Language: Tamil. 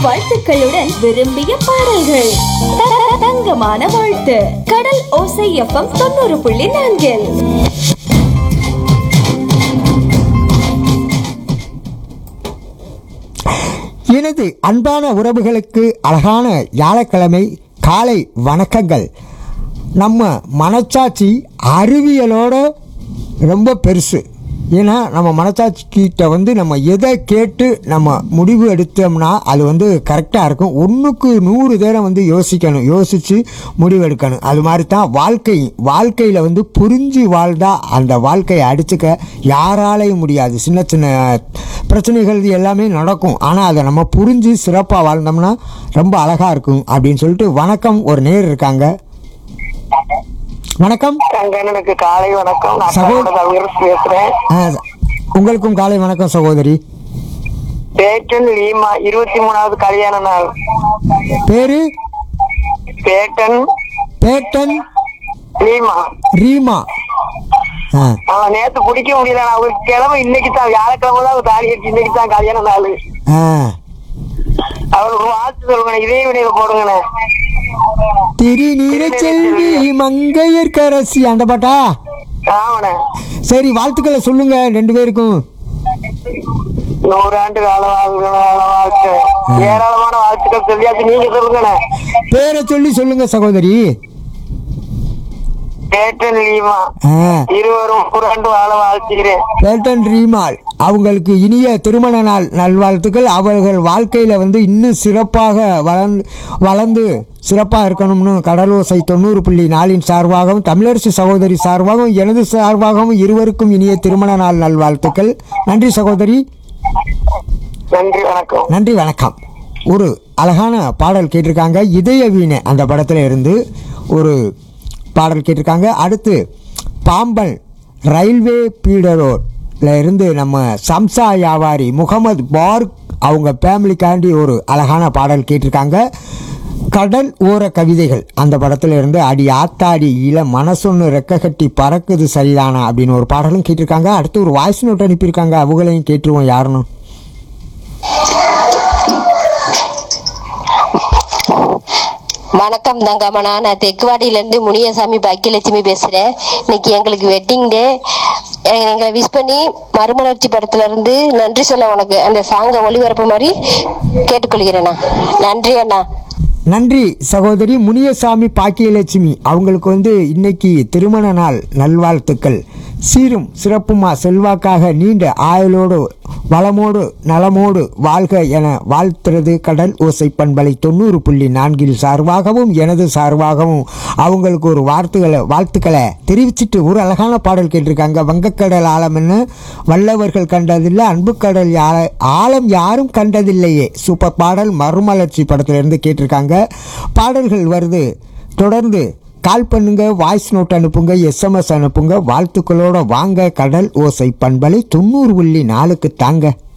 வாழ்த்துக்களுடன் விரும்பிய பாடல்கள் த- த- தங்கமான வாழ்த்து கடல் ஓசை எஃப்எம் தொண்ணூறு புள்ளி நான்கில் எனது அன்பான உறவுகளுக்கு அழகான வியாழக்கிழமை காலை வணக்கங்கள் நம்ம மனச்சாட்சி அறிவியலோட ரொம்ப பெருசு ஏன்னா நம்ம மனசாட்சி கிட்ட வந்து நம்ம எதை கேட்டு நம்ம முடிவு எடுத்தோம்னா அது வந்து கரெக்டாக இருக்கும் ஒன்றுக்கு நூறு தடவை வந்து யோசிக்கணும் யோசித்து முடிவு எடுக்கணும் அது மாதிரி தான் வாழ்க்கை வாழ்க்கையில் வந்து புரிஞ்சு வாழ்ந்தா அந்த வாழ்க்கையை அடிச்சுக்க யாராலையும் முடியாது சின்ன சின்ன பிரச்சனைகள் இது எல்லாமே நடக்கும் ஆனால் அதை நம்ம புரிஞ்சு சிறப்பாக வாழ்ந்தோம்னா ரொம்ப அழகாக இருக்கும் அப்படின்னு சொல்லிட்டு வணக்கம் ஒரு நேர் இருக்காங்க வணக்கம் எனக்கு காலை வணக்கம் நான் சகோ- அப்பாவோட தவிர பேசுறேன் ஆ, உங்களுக்கும் காலை வணக்கம் சகோதரி பேட்டன் லீமா இருபத்தி மூணாவது கல்யாண நாள் பேரு பேட்டன் பேட்டன் லீமா ரீமா ஆ அவன் நேத்து பிடிக்க முடியல நான் அவருக்கு கிழமை இன்னைக்கு தான் வியாழக்கிழமை தான் அவர் தாலி கட்டி இன்னைக்கு தான் கல்யாண நாள் ஆ அவருக்கு ஒரு வாழ்த்து சொல்லுங்கண்ணே இதே வினையில போடுங்கண்ணே திருநீர செல்வி மங்கையர்கரசி அந்த பாட்டா ஆமாண்ணே சரி வாழ்த்துக்களை சொல்லுங்க ரெண்டு பேருக்கும் நூறாண்டு கால வாழ்க்கை வாழ்க்கை ஏராளமான வாழ்த்துக்கள் சொல்லியாச்சு நீங்க சொல்லுங்கண்ணே பேரை சொல்லி சொல்லுங்க சகோதரி பேட்டன் லீமா ஆ இருவரும் நூறாண்டு வாழ வாழ்த்துகிறேன் பேட்டன் ரீமால் அவங்களுக்கு இனிய திருமண நாள் நல்வாழ்த்துக்கள் அவர்கள் வாழ்க்கையில் வந்து இன்னும் சிறப்பாக வளர்ந்து வளர்ந்து சிறப்பாக இருக்கணும்னு கடலோசை தொண்ணூறு புள்ளி நாலின் சார்பாகவும் தமிழரசு சகோதரி சார்பாகவும் எனது சார்பாகவும் இருவருக்கும் இனிய திருமண நாள் நல்வாழ்த்துக்கள் நன்றி சகோதரி நன்றி வணக்கம் நன்றி வணக்கம் ஒரு அழகான பாடல் கேட்டிருக்காங்க இதய வீணை அந்த படத்தில் இருந்து ஒரு பாடல் கேட்டிருக்காங்க அடுத்து பாம்பன் ரயில்வே பீடரோட்ல இருந்து நம்ம சம்சா வியாபாரி முகமது பார்க் அவங்க ஃபேமிலிக்காண்டி ஒரு அழகான பாடல் கேட்டிருக்காங்க கடல் ஓர கவிதைகள் அந்த படத்துல இருந்து அடி ஆத்தாடி இள மனசொன்னு ரெக்க கட்டி பறக்குது சரிதானா அப்படின்னு ஒரு பாடலும் கேட்டிருக்காங்க அடுத்து ஒரு வாய்ஸ் நோட் அனுப்பியிருக்காங்க அவங்களையும் கேட்டுருவோம் யாருன்னு வணக்கம் தங்கம்மனா நான் தெக்குவாடியில இருந்து முனியசாமி பாக்கியலட்சுமி பேசுறேன் இன்னைக்கு எங்களுக்கு வெட்டிங் டே எங்களை விஷ் பண்ணி மறுமலர்ச்சி படத்துல இருந்து நன்றி சொல்ல உனக்கு அந்த சாங்கை ஒளிபரப்பு மாதிரி கேட்டுக்கொள்கிறேண்ணா நன்றி அண்ணா நன்றி சகோதரி முனியசாமி பாக்கியலட்சுமி அவங்களுக்கு வந்து இன்னைக்கு திருமண நாள் நல்வாழ்த்துக்கள் சீரும் சிறப்புமா செல்வாக்காக நீண்ட ஆயுளோடு வளமோடு நலமோடு வாழ்க என வாழ்த்துறது கடல் ஓசை பண்பலை தொண்ணூறு புள்ளி நான்கில் சார்பாகவும் எனது சார்பாகவும் அவங்களுக்கு ஒரு வார்த்தைகளை வாழ்த்துக்களை தெரிவிச்சிட்டு ஒரு அழகான பாடல் கேட்டிருக்காங்க வங்கக்கடல் ஆழம் என்ன வல்லவர்கள் கண்டதில்லை அன்புக்கடல் யா ஆழம் யாரும் கண்டதில்லையே சூப்பர் பாடல் மறுமலர்ச்சி படத்திலிருந்து கேட்டிருக்காங்க பாடல்கள் வருது தொடர்ந்து கால் பண்ணுங்க வாய்ஸ் நோட் அனுப்புங்க எஸ்எம்எஸ் அனுப்புங்க வாழ்த்துக்களோட வாங்க கடல் ஓசை பண்பலை தொண்ணூறு புள்ளி நாலுக்கு தாங்க